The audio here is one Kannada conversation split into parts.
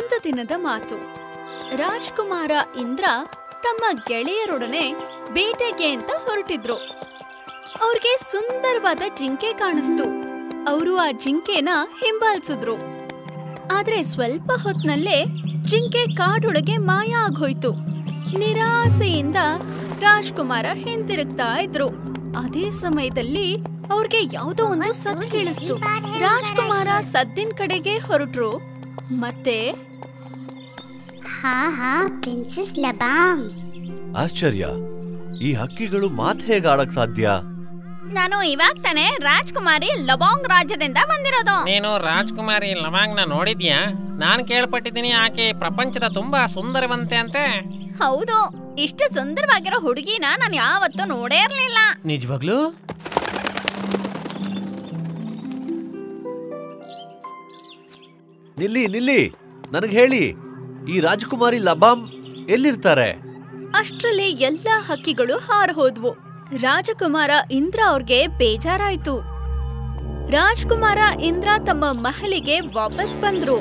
ಒಂದು ದಿನದ ಮಾತು ರಾಜ್ಕುಮಾರ ಇಂದ್ರ ತಮ್ಮ ಗೆಳೆಯರೊಡನೆ ಬೇಟೆಗೆ ಅಂತ ಹೊರಟಿದ್ರು ಅವ್ರಿಗೆ ಸುಂದರವಾದ ಜಿಂಕೆ ಕಾಣಿಸ್ತು ಅವರು ಆ ಜಿಂಕೆನ ಹಿಂಬಾಲಿಸಿದ್ರು ಆದ್ರೆ ಸ್ವಲ್ಪ ಹೊತ್ನಲ್ಲೇ ಜಿಂಕೆ ಕಾಡೊಳಗೆ ಮಾಯ ಆಗೋಯ್ತು ನಿರಾಸೆಯಿಂದ ರಾಜ್ಕುಮಾರ ಹಿಂತಿರುಗ್ತಾ ಇದ್ರು ಅದೇ ಸಮಯದಲ್ಲಿ ಅವ್ರಿಗೆ ಯಾವುದೋ ಒಂದು ಸದ್ ಕೇಳಿಸ್ತು ರಾಜ್ಕುಮಾರ ಸದ್ದಿನ ಕಡೆಗೆ ಹೊರಟ್ರು ಮತ್ತೆ ಹಾ ಹಾ ಪ್ರಿನ್ಸೆಸ್ ಲಬಾಮ್ ಆಶ್ಚರ್ಯ ಈ ಹಕ್ಕಿಗಳು ಮಾತ್ ಹೇಗೆ ಆಡಕ್ ಸಾಧ್ಯ ನಾನು ಇವಾಗ ತಾನೇ ರಾಜ್ಕುಮಾರಿ ಲಬಾಂಗ್ ರಾಜ್ಯದಿಂದ ಬಂದಿರೋದು ನೀನು ರಾಜ್ಕುಮಾರಿ ಲವಾಂಗ್ನ ನೋಡಿದ್ಯಾ ನಾನು ಕೇಳ್ಪಟ್ಟಿದ್ದೀನಿ ಆಕೆ ಪ್ರಪಂಚದ ತುಂಬಾ ಸುಂದರವಂತೆ ಅಂತೆ ಹೌದು ಇಷ್ಟು ಸುಂದರವಾಗಿರೋ ಹುಡುಗಿನ ನಾನು ಯಾವತ್ತೂ ನೋಡೇ ಇರ್ಲಿಲ್ಲ ನಿಜವಾಗ್ಲೂ ನಿಲ್ಲಿ ನಿಲ್ಲಿ ನನಗೆ ಹೇಳಿ ಈ ರಾಜಕುಮಾರಿ ಲಬಾಮ್ ಎಲ್ಲಿರ್ತಾರೆ ಅಷ್ಟ್ರಲ್ಲಿ ಎಲ್ಲಾ ಹಕ್ಕಿಗಳು ಹಾರ ಹೋದ್ವು ರಾಜಕುಮಾರ ಇಂದ್ರ ಅವ್ರಿಗೆ ಬೇಜಾರಾಯ್ತು ರಾಜ್ಕುಮಾರ ಇಂದ್ರ ತಮ್ಮ ಮಹಲಿಗೆ ವಾಪಸ್ ಬಂದ್ರು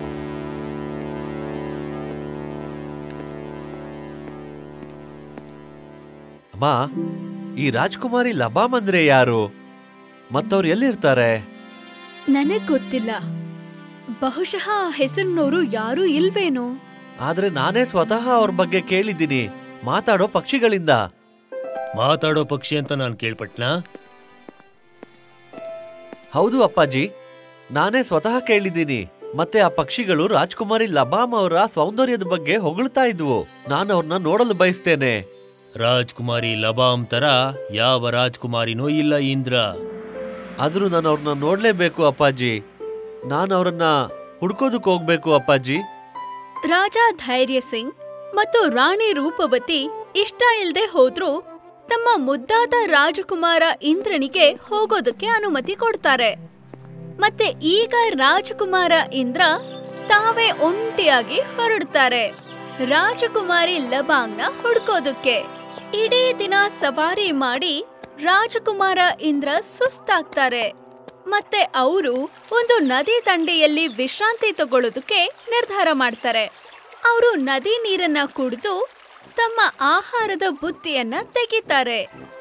ಅಮ್ಮ ಈ ರಾಜಕುಮಾರಿ ಲಬಾಮ್ ಅಂದ್ರೆ ಯಾರು ಮತ್ತವ್ರು ಎಲ್ಲಿರ್ತಾರೆ ನನಗ್ ಗೊತ್ತಿಲ್ಲ ಬಹುಶಃ ಆ ಹೆಸರಿನವರು ಯಾರೂ ಇಲ್ವೇನೋ ಆದ್ರೆ ನಾನೇ ಸ್ವತಃ ಅವ್ರ ಬಗ್ಗೆ ಕೇಳಿದ್ದೀನಿ ಮಾತಾಡೋ ಪಕ್ಷಿಗಳಿಂದ ಮಾತಾಡೋ ಪಕ್ಷಿ ಅಂತ ನಾನು ಕೇಳ್ಪಟ್ನಾ ಹೌದು ಅಪ್ಪಾಜಿ ನಾನೇ ಸ್ವತಃ ಕೇಳಿದ್ದೀನಿ ಮತ್ತೆ ಆ ಪಕ್ಷಿಗಳು ರಾಜ್ಕುಮಾರಿ ಲಬಾಮ್ ಅವರ ಸೌಂದರ್ಯದ ಬಗ್ಗೆ ಹೊಗಳ್ತಾ ಇದ್ವು ನಾನು ಅವ್ರನ್ನ ನೋಡಲು ಬಯಸ್ತೇನೆ ರಾಜ್ಕುಮಾರಿ ಲಬಾಮ್ ತರ ಯಾವ ರಾಜ್ಕುಮಾರಿನೂ ಇಲ್ಲ ಇಂದ್ರ ಆದ್ರೂ ನಾನು ಅವ್ರನ್ನ ನೋಡ್ಲೇಬೇಕು ಅಪ್ಪಾಜಿ ನಾನು ಅವ್ರನ್ನ ಹುಡ್ಕೋದಕ್ ಹೋಗ್ಬೇಕು ಅಪ್ಪಾಜಿ ರಾಜ ಧೈರ್ಯ ಸಿಂಗ್ ಮತ್ತು ರಾಣಿ ರೂಪವತಿ ಇಷ್ಟ ಇಲ್ದೆ ಹೋದ್ರೂ ತಮ್ಮ ಮುದ್ದಾದ ರಾಜಕುಮಾರ ಇಂದ್ರನಿಗೆ ಹೋಗೋದಕ್ಕೆ ಅನುಮತಿ ಕೊಡ್ತಾರೆ ಮತ್ತೆ ಈಗ ರಾಜಕುಮಾರ ಇಂದ್ರ ತಾವೇ ಒಂಟಿಯಾಗಿ ಹೊರಡ್ತಾರೆ ರಾಜಕುಮಾರಿ ಲಬಾಂಗ್ನ ಹುಡ್ಕೋದಕ್ಕೆ ಇಡೀ ದಿನ ಸವಾರಿ ಮಾಡಿ ರಾಜಕುಮಾರ ಇಂದ್ರ ಸುಸ್ತಾಗ್ತಾರೆ ಮತ್ತೆ ಅವರು ಒಂದು ನದಿ ದಂಡೆಯಲ್ಲಿ ವಿಶ್ರಾಂತಿ ತಗೊಳ್ಳೋದಕ್ಕೆ ನಿರ್ಧಾರ ಮಾಡ್ತಾರೆ ಅವರು ನದಿ ನೀರನ್ನ ಕುಡಿದು ತಮ್ಮ ಆಹಾರದ ಬುತ್ತಿಯನ್ನ ತೆಗಿತಾರೆ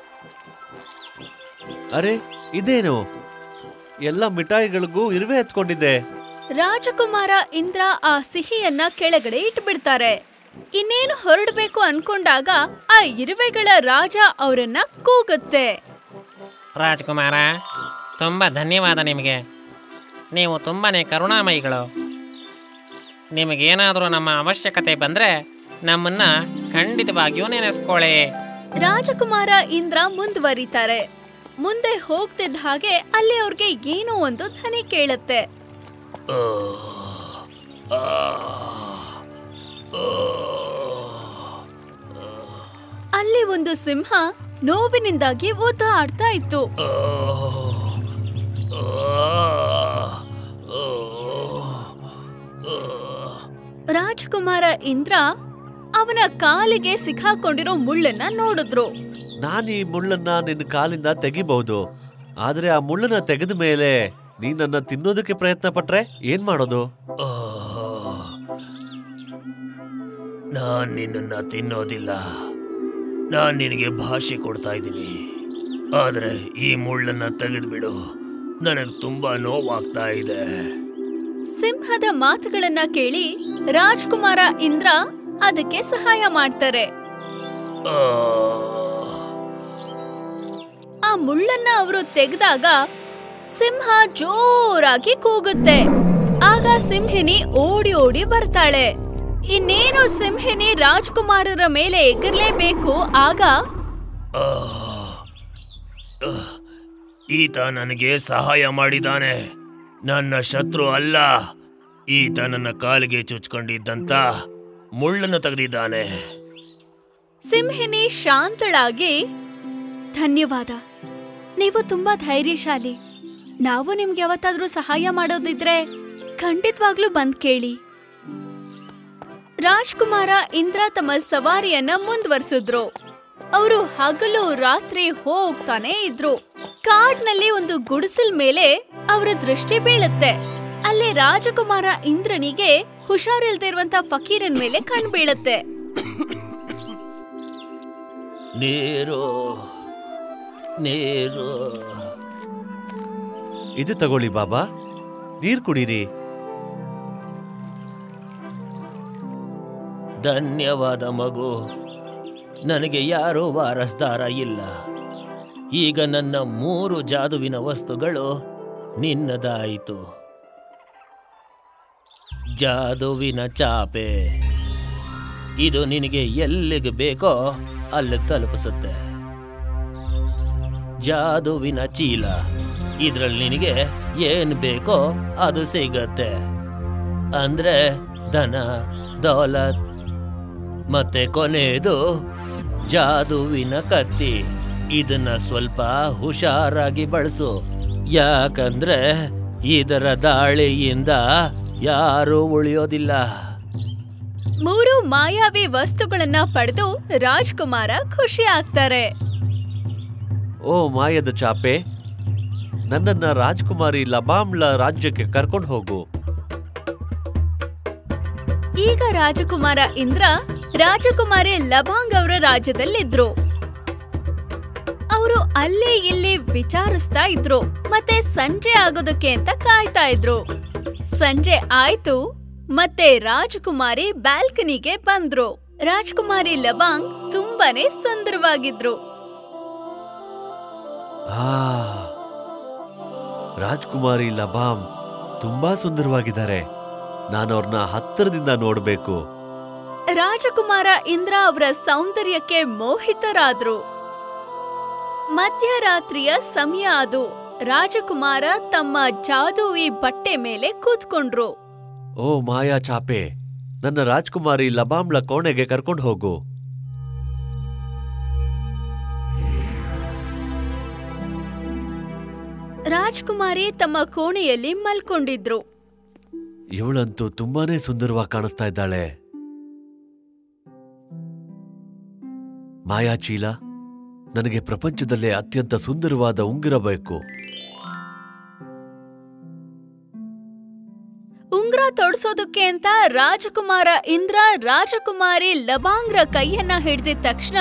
ಅರೆ ಇದೇನು ಎಲ್ಲ ಮಿಠಾಯಿಗಳಿಗೂ ಇರುವೆ ಎತ್ಕೊಂಡಿದೆ ರಾಜಕುಮಾರ ಇಂದ್ರ ಆ ಸಿಹಿಯನ್ನ ಕೆಳಗಡೆ ಇಟ್ಬಿಡ್ತಾರೆ ಇನ್ನೇನು ಹೊರಡ್ಬೇಕು ಅನ್ಕೊಂಡಾಗ ಆ ಇರುವೆಗಳ ರಾಜ ಅವರನ್ನ ಕೂಗುತ್ತೆ ರಾಜ್ಕುಮಾರ ತುಂಬ ಧನ್ಯವಾದ ನಿಮಗೆ ನೀವು ತುಂಬಾನೇ ಕರುಣಾಮಯಿಗಳು ನಿಮಗೇನಾದರೂ ನಮ್ಮ ಅವಶ್ಯಕತೆ ಬಂದರೆ ನಮ್ಮನ್ನ ಖಂಡಿತವಾಗಿಯೂ ನೆನೆಸ್ಕೊಳ್ಳಿ ರಾಜಕುಮಾರ ಇಂದ್ರ ಮುಂದುವರಿತಾರೆ ಮುಂದೆ ಹೋಗ್ತಿದ್ದ ಹಾಗೆ ಅಲ್ಲಿ ಅವ್ರಿಗೆ ಏನೋ ಒಂದು ಧ್ವನಿ ಕೇಳುತ್ತೆ ಅಲ್ಲಿ ಒಂದು ಸಿಂಹ ನೋವಿನಿಂದಾಗಿ ಒದ್ದಾಡ್ತಾ ಇತ್ತು ರಾಜಕುಮಾರ ಇಂದ್ರ ಅವನ ಕಾಲಿಗೆ ಸಿಕ್ಕಾಕೊಂಡಿರೋ ಮುಳ್ಳನ್ನ ನೋಡಿದ್ರು ನಾನು ಈ ಮುಳ್ಳನ್ನ ನಿನ್ನ ಕಾಲಿಂದ ತೆಗಿಬಹುದು ಆದ್ರೆ ಆ ಮುಳ್ಳನ್ನ ತೆಗೆದ ಮೇಲೆ ನೀನ್ ನನ್ನ ತಿನ್ನೋದಕ್ಕೆ ಪ್ರಯತ್ನ ಪಟ್ರೆ ಏನ್ ಮಾಡೋದು ನಾನ್ ನಿನ್ನನ್ನ ತಿನ್ನೋದಿಲ್ಲ ನಾನ್ ನಿನಗೆ ಭಾಷೆ ಕೊಡ್ತಾ ಇದ್ದೀನಿ ಆದ್ರೆ ಈ ಮುಳ್ಳನ್ನ ತೆಗೆದ್ಬಿಡು ನನಗ್ ತುಂಬಾ ನೋವಾಗ್ತಾ ಇದೆ ಸಿಂಹದ ಮಾತುಗಳನ್ನ ಕೇಳಿ ರಾಜ್ಕುಮಾರ ಇಂದ್ರ ಅದಕ್ಕೆ ಸಹಾಯ ಮಾಡ್ತಾರೆ ಆ, ಆ ಮುಳ್ಳನ್ನ ಅವರು ತೆಗೆದಾಗ ಸಿಂಹ ಜೋರಾಗಿ ಕೂಗುತ್ತೆ ಆಗ ಸಿಂಹಿನಿ ಓಡಿ ಓಡಿ ಬರ್ತಾಳೆ ಇನ್ನೇನು ಸಿಂಹಿನಿ ರಾಜ್ಕುಮಾರರ ಮೇಲೆ ಎಗರ್ಲೇಬೇಕು ಆಗ ಆ, ಆ, ಈತ ನನಗೆ ಸಹಾಯ ಮಾಡಿದಾನೆ ನನ್ನ ಶತ್ರು ಅಲ್ಲ ಈತ ನನ್ನ ಕಾಲಿಗೆ ಚುಚ್ಕೊಂಡಿದ್ದಂತ ಮುಳ್ಳನ್ನು ತೆಗೆದಿದ್ದಾನೆ ಸಿಂಹಿನಿ ಶಾಂತಳಾಗಿ ಧನ್ಯವಾದ ನೀವು ತುಂಬಾ ಧೈರ್ಯಶಾಲಿ ನಾವು ನಿಮ್ಗೆ ಯಾವತ್ತಾದ್ರೂ ಸಹಾಯ ಮಾಡೋದಿದ್ರೆ ಖಂಡಿತವಾಗ್ಲೂ ಬಂದ್ ಕೇಳಿ ರಾಜ್ಕುಮಾರ ಇಂದ್ರ ತಮ್ಮ ಸವಾರಿಯನ್ನ ಮುಂದುವರಿಸಿದ್ರು ಅವರು ಹಗಲು ರಾತ್ರಿ ಹೋಗ್ತಾನೆ ಇದ್ರು ಕಾಡ್ನಲ್ಲಿ ಒಂದು ಗುಡಿಸಲ್ ಮೇಲೆ ಅವರ ದೃಷ್ಟಿ ಬೀಳುತ್ತೆ ಅಲ್ಲಿ ರಾಜಕುಮಾರ ಇಂದ್ರನಿಗೆ ಹುಷಾರಿಲ್ದೇ ಇರುವಂತ ಫಕೀರನ್ ಮೇಲೆ ಕಣ್ ಬೀಳತ್ತೆ ನೀರು ನೀರು ಇದು ತಗೊಳ್ಳಿ ಬಾಬಾ ನೀರ್ ಕುಡೀರಿ ಧನ್ಯವಾದ ಮಗು ನನಗೆ ಯಾರೂ ವಾರಸ್ದಾರ ಇಲ್ಲ ಈಗ ನನ್ನ ಮೂರು ಜಾದುವಿನ ವಸ್ತುಗಳು ನಿನ್ನದಾಯಿತು ಜಾದುವಿನ ಚಾಪೆ ಇದು ನಿನಗೆ ಎಲ್ಲಿಗೆ ಬೇಕೋ ಅಲ್ಲಿಗೆ ತಲುಪಿಸುತ್ತೆ ಜಾದುವಿನ ಚೀಲ ಇದ್ರಲ್ಲಿ ನಿನಗೆ ಏನ್ ಬೇಕೋ ಅದು ಸಿಗತ್ತೆ ಅಂದ್ರೆ ಧನ ದೌಲತ್ ಮತ್ತೆ ಕೊನೆಯದು ಜಾದುವಿನ ಕತ್ತಿ ಇದನ್ನ ಸ್ವಲ್ಪ ಹುಷಾರಾಗಿ ಬಳಸು ಯಾಕಂದ್ರೆ ಇದರ ದಾಳಿಯಿಂದ ಯಾರೂ ಉಳಿಯೋದಿಲ್ಲ ಮೂರು ಮಾಯಾವಿ ವಸ್ತುಗಳನ್ನ ಪಡೆದು ರಾಜ್ಕುಮಾರ ಖುಷಿ ಆಗ್ತಾರೆ ಓ ಮಾಯದ ಚಾಪೆ ನನ್ನನ್ನ ರಾಜ್ಕುಮಾರಿ ಲಬಾಮ್ಲ ರಾಜ್ಯಕ್ಕೆ ಕರ್ಕೊಂಡು ಹೋಗು ಈಗ ರಾಜಕುಮಾರ ಇಂದ್ರ ರಾಜಕುಮಾರಿ ಲಬಾಂಗ್ ಅವರ ರಾಜ್ಯದಲ್ಲಿದ್ರು ಅವರು ಅಲ್ಲೇ ಇಲ್ಲಿ ವಿಚಾರಿಸ್ತಾ ಇದ್ರು ಮತ್ತೆ ಸಂಜೆ ಆಗೋದಕ್ಕೆ ಅಂತ ಕಾಯ್ತಾ ಇದ್ರು ಸಂಜೆ ಆಯ್ತು ಮತ್ತೆ ರಾಜಕುಮಾರಿ ಬ್ಯಾಲ್ಕನಿಗೆ ಬಂದ್ರು ರಾಜಕುಮಾರಿ ಲಬಾಂಗ್ ತುಂಬಾನೇ ಸುಂದರವಾಗಿದ್ರು ಆ ರಾಜ್ಕುಮಾರಿ ಲಬಾಮ್ ತುಂಬಾ ಸುಂದರವಾಗಿದ್ದಾರೆ ನಾನು ಅವ್ರನ್ನ ಹತ್ತಿರದಿಂದ ನೋಡ್ಬೇಕು ರಾಜಕುಮಾರ ಇಂದ್ರ ಅವರ ಸೌಂದರ್ಯಕ್ಕೆ ಮೋಹಿತರಾದ್ರು ಮಧ್ಯರಾತ್ರಿಯ ಸಮಯ ಅದು ರಾಜಕುಮಾರ ತಮ್ಮ ಜಾದೂವಿ ಬಟ್ಟೆ ಮೇಲೆ ಕೂತ್ಕೊಂಡ್ರು ಓ ಮಾಯಾ ಚಾಪೆ ನನ್ನ ರಾಜ್ಕುಮಾರಿ ಲಬಾಮ್ಲ ಕೋಣೆಗೆ ಕರ್ಕೊಂಡು ಹೋಗು ರಾಜ್ಕುಮಾರಿ ತಮ್ಮ ಕೋಣೆಯಲ್ಲಿ ಮಲ್ಕೊಂಡಿದ್ರು ಇವಳಂತೂ ತುಂಬಾನೇ ಸುಂದರವಾಗಿ ಕಾಣಿಸ್ತಾ ಇದ್ದಾಳೆ ಮಾಯಾ ಚೀಲ ನನಗೆ ಪ್ರಪಂಚದಲ್ಲೇ ಅತ್ಯಂತ ಸುಂದರವಾದ ಉಂಗುರ ಬೇಕು ಉಂಗ್ರ ತೊಡ್ಸೋದಕ್ಕೆ ಅಂತ ರಾಜಕುಮಾರ ಇಂದ್ರ ರಾಜಕುಮಾರಿ ಲಬಾಂಗ್ರ ಕೈಯನ್ನ ಹಿಡ್ದಿದ ತಕ್ಷಣ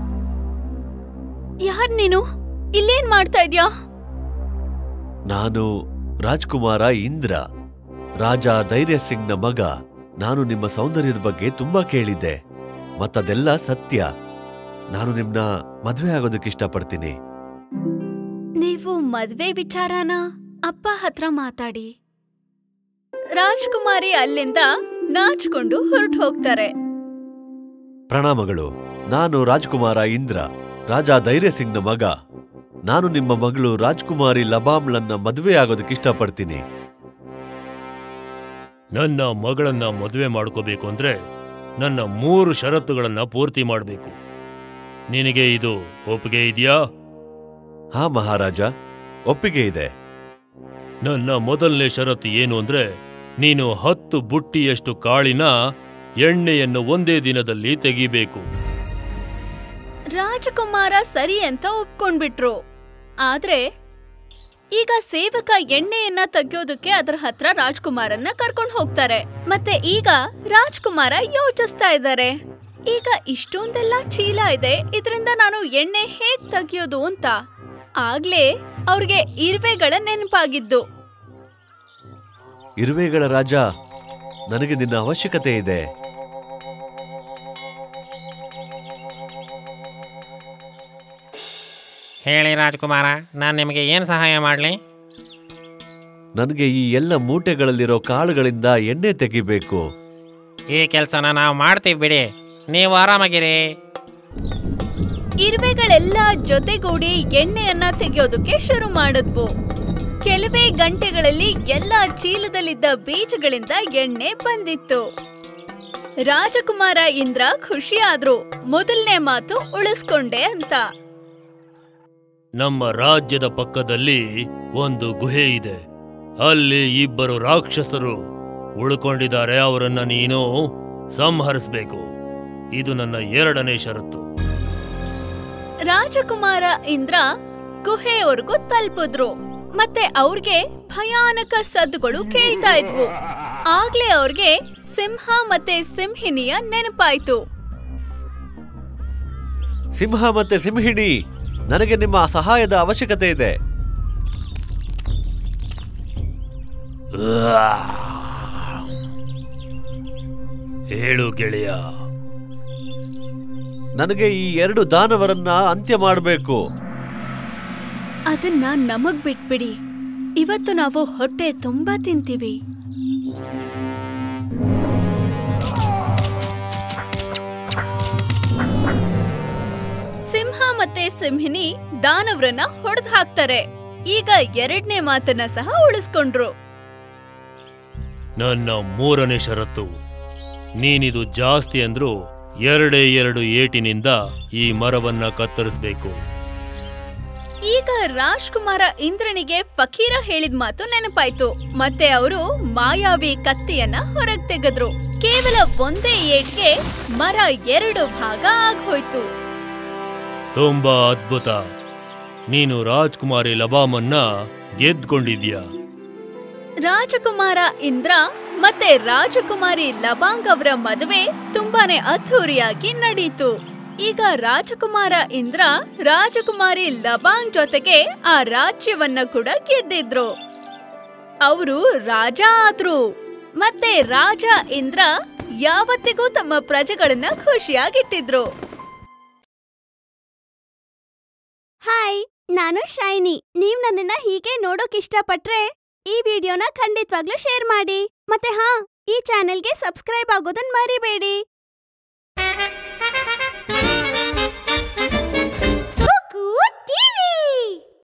ಯಾರ್ ನೀನು ಇಲ್ಲೇನ್ ಮಾಡ್ತಾ ಇದ್ಯಾ ನಾನು ರಾಜ್ಕುಮಾರ ಇಂದ್ರ ರಾಜ ಧೈರ್ಯ ಸಿಂಗ್ನ ಮಗ ನಾನು ನಿಮ್ಮ ಸೌಂದರ್ಯದ ಬಗ್ಗೆ ತುಂಬಾ ಕೇಳಿದ್ದೆ ಮತ್ತದೆಲ್ಲ ಸತ್ಯ ನಾನು ನಿಮ್ನ ಮದ್ವೆ ಆಗೋದಕ್ಕೆ ಇಷ್ಟಪಡ್ತೀನಿ ನೀವು ಮದ್ವೆ ವಿಚಾರನ ಅಪ್ಪ ಹತ್ರ ಮಾತಾಡಿ ರಾಜ್ಕುಮಾರಿ ಅಲ್ಲಿಂದ ನಾಚ್ಕೊಂಡು ಹೊರಟು ಹೋಗ್ತಾರೆ ಪ್ರಣಾಮಗಳು ನಾನು ರಾಜ್ಕುಮಾರ ಇಂದ್ರ ರಾಜ ಧೈರ್ಯ ಸಿಂಗ್ನ ಮಗ ನಾನು ನಿಮ್ಮ ಮಗಳು ರಾಜ್ಕುಮಾರಿ ಲಬಾಮ್ಲನ್ನ ಮದುವೆ ಆಗೋದಕ್ಕೆ ಇಷ್ಟಪಡ್ತೀನಿ ನನ್ನ ಮಗಳನ್ನ ಮದುವೆ ಮಾಡ್ಕೋಬೇಕು ಅಂದ್ರೆ ನನ್ನ ಮೂರು ಷರತ್ತುಗಳನ್ನ ಪೂರ್ತಿ ಮಾಡಬೇಕು ನಿನಗೆ ಇದು ಒಪ್ಪಿಗೆ ಇದೆಯಾ ಹಾ ಮಹಾರಾಜ ಒಪ್ಪಿಗೆ ಇದೆ ನನ್ನ ಮೊದಲನೇ ಷರತ್ತು ಏನು ಅಂದ್ರೆ ನೀನು ಹತ್ತು ಬುಟ್ಟಿಯಷ್ಟು ಕಾಳಿನ ಎಣ್ಣೆಯನ್ನು ಒಂದೇ ದಿನದಲ್ಲಿ ತೆಗಿಬೇಕು ರಾಜಕುಮಾರ ಸರಿ ಅಂತ ಒಪ್ಕೊಂಡ್ಬಿಟ್ರು ಆದ್ರೆ ಈಗ ಸೇವಕ ಎಣ್ಣೆಯನ್ನ ತೆಗ್ಯೋದಕ್ಕೆ ಅದರ ಹತ್ರ ರಾಜ್ಕುಮಾರನ್ನ ಕರ್ಕೊಂಡು ಹೋಗ್ತಾರೆ ಮತ್ತೆ ಈಗ ರಾಜ್ಕುಮಾರ ಯೋಚಿಸ್ತಾ ಇದ್ದಾರೆ ಈಗ ಇಷ್ಟೊಂದೆಲ್ಲ ಚೀಲ ಇದೆ ಇದರಿಂದ ನಾನು ಎಣ್ಣೆ ಹೇಗ್ ತೆಗಿಯೋದು ಅಂತ ಆಗ್ಲೇ ಅವ್ರಿಗೆ ಇರುವೆಗಳ ನೆನಪಾಗಿದ್ದು ಇರುವೆಗಳ ರಾಜ ನನಗೆ ನಿನ್ನ ಅವಶ್ಯಕತೆ ಇದೆ ಹೇಳಿ ರಾಜ್ಕುಮಾರ ನಾನು ನಿಮಗೆ ಏನು ಸಹಾಯ ಮಾಡಲಿ ನನಗೆ ಈ ಎಲ್ಲ ಮೂಟೆಗಳಲ್ಲಿರೋ ಕಾಳುಗಳಿಂದ ಎಣ್ಣೆ ತೆಗಿಬೇಕು ಈ ಕೆಲಸನ ನಾವು ಮಾಡ್ತೀವಿ ಬಿಡಿ ನೀವು ಆರಾಮಾಗಿರಿ ಇರುವೆಗಳೆಲ್ಲ ಜೊತೆಗೂಡಿ ಎಣ್ಣೆಯನ್ನ ತೆಗೆಯೋದಕ್ಕೆ ಶುರು ಮಾಡಿದ್ವು ಕೆಲವೇ ಗಂಟೆಗಳಲ್ಲಿ ಎಲ್ಲ ಚೀಲದಲ್ಲಿದ್ದ ಬೀಜಗಳಿಂದ ಎಣ್ಣೆ ಬಂದಿತ್ತು ರಾಜಕುಮಾರ ಇಂದ್ರ ಖುಷಿಯಾದ್ರು ಮೊದಲನೇ ಮಾತು ಉಳಿಸ್ಕೊಂಡೆ ಅಂತ ನಮ್ಮ ರಾಜ್ಯದ ಪಕ್ಕದಲ್ಲಿ ಒಂದು ಗುಹೆ ಇದೆ ಅಲ್ಲಿ ಇಬ್ಬರು ರಾಕ್ಷಸರು ಉಳ್ಕೊಂಡಿದ್ದಾರೆ ಅವರನ್ನ ನೀನು ಸಂಹರಿಸಬೇಕು ಇದು ನನ್ನ ಎರಡನೇ ಷರತ್ತು ರಾಜಕುಮಾರ ಇಂದ್ರ ಗುಹೆಯವರೆಗೂ ತಲುಪಿದ್ರು ಮತ್ತೆ ಅವ್ರಿಗೆ ಭಯಾನಕ ಸದ್ದುಗಳು ಕೇಳ್ತಾ ಇದ್ವು ಆಗ್ಲೇ ಅವ್ರಿಗೆ ಸಿಂಹ ಮತ್ತೆ ಸಿಂಹಿಣಿಯ ನೆನಪಾಯ್ತು ಸಿಂಹ ಮತ್ತೆ ಸಿಂಹಿಣಿ ನನಗೆ ನಿಮ್ಮ ಸಹಾಯದ ಅವಶ್ಯಕತೆ ಇದೆ ಹೇಳು ಗೆಳೆಯ ನನಗೆ ಈ ಎರಡು ದಾನವರನ್ನ ಅಂತ್ಯ ಮಾಡಬೇಕು ಅದನ್ನ ನಮಗ್ ಬಿಟ್ಬಿಡಿ ಇವತ್ತು ನಾವು ಹೊಟ್ಟೆ ತುಂಬಾ ತಿಂತೀವಿ ಸಿಂಹ ಮತ್ತೆ ಸಿಂಹಿನಿ ದಾನವ್ರನ್ನ ಹೊಡೆದು ಹಾಕ್ತಾರೆ ಈಗ ಎರಡನೇ ಮಾತನ್ನ ಸಹ ಉಳಿಸ್ಕೊಂಡ್ರು ನನ್ನ ಮೂರನೇ ಷರತ್ತು ನೀನಿದು ಜಾಸ್ತಿ ಅಂದ್ರೂ ಎರಡೇ ಎರಡು ಏಟಿನಿಂದ ಈ ಮರವನ್ನ ಕತ್ತರಿಸ್ಬೇಕು ಈಗ ರಾಜ್ಕುಮಾರ ಇಂದ್ರನಿಗೆ ಫಕೀರ ಹೇಳಿದ ಮಾತು ನೆನಪಾಯ್ತು ಮತ್ತೆ ಅವರು ಮಾಯಾವಿ ಕತ್ತಿಯನ್ನ ಹೊರಗ್ ತೆಗೆದ್ರು ಕೇವಲ ಒಂದೇ ಏಟ್ಗೆ ಮರ ಎರಡು ಭಾಗ ಆಗೋಯ್ತು ತುಂಬಾ ಅದ್ಭುತ ನೀನು ರಾಜ್ಕುಮಾರಿ ಲಬಾಮನ್ನ ಗೆದ್ಕೊಂಡಿದ್ಯಾ ರಾಜಕುಮಾರ ಇಂದ್ರ ಮತ್ತೆ ರಾಜಕುಮಾರಿ ಲಬಾಂಗ್ ಅವರ ಮದುವೆ ತುಂಬಾನೇ ಅದ್ಧೂರಿಯಾಗಿ ನಡೀತು ಈಗ ರಾಜಕುಮಾರ ಇಂದ್ರ ರಾಜಕುಮಾರಿ ಲಬಾಂಗ್ ಜೊತೆಗೆ ಆ ರಾಜ್ಯವನ್ನ ಕೂಡ ಗೆದ್ದಿದ್ರು ಅವರು ರಾಜ ಆದ್ರು ಮತ್ತೆ ರಾಜ ಇಂದ್ರ ಯಾವತ್ತಿಗೂ ತಮ್ಮ ಪ್ರಜೆಗಳನ್ನ ಖುಷಿಯಾಗಿಟ್ಟಿದ್ರು ಹಾಯ್ ನಾನು ಶೈನಿ ನೀವ್ ನನ್ನನ್ನ ಹೀಗೆ ನೋಡೋಕ್ ಇಷ್ಟಪಟ್ರೆ ಈ ವಿಡಿಯೋನ ಖಂಡಿತವಾಗ್ಲೂ ಶೇರ್ ಮಾಡಿ ಮತ್ತೆ ಹಾ ಈ ಚಾನೆಲ್ಗೆ ಸಬ್ಸ್ಕ್ರೈಬ್ ಆಗೋದನ್ನ ಮರಿಬೇಡಿ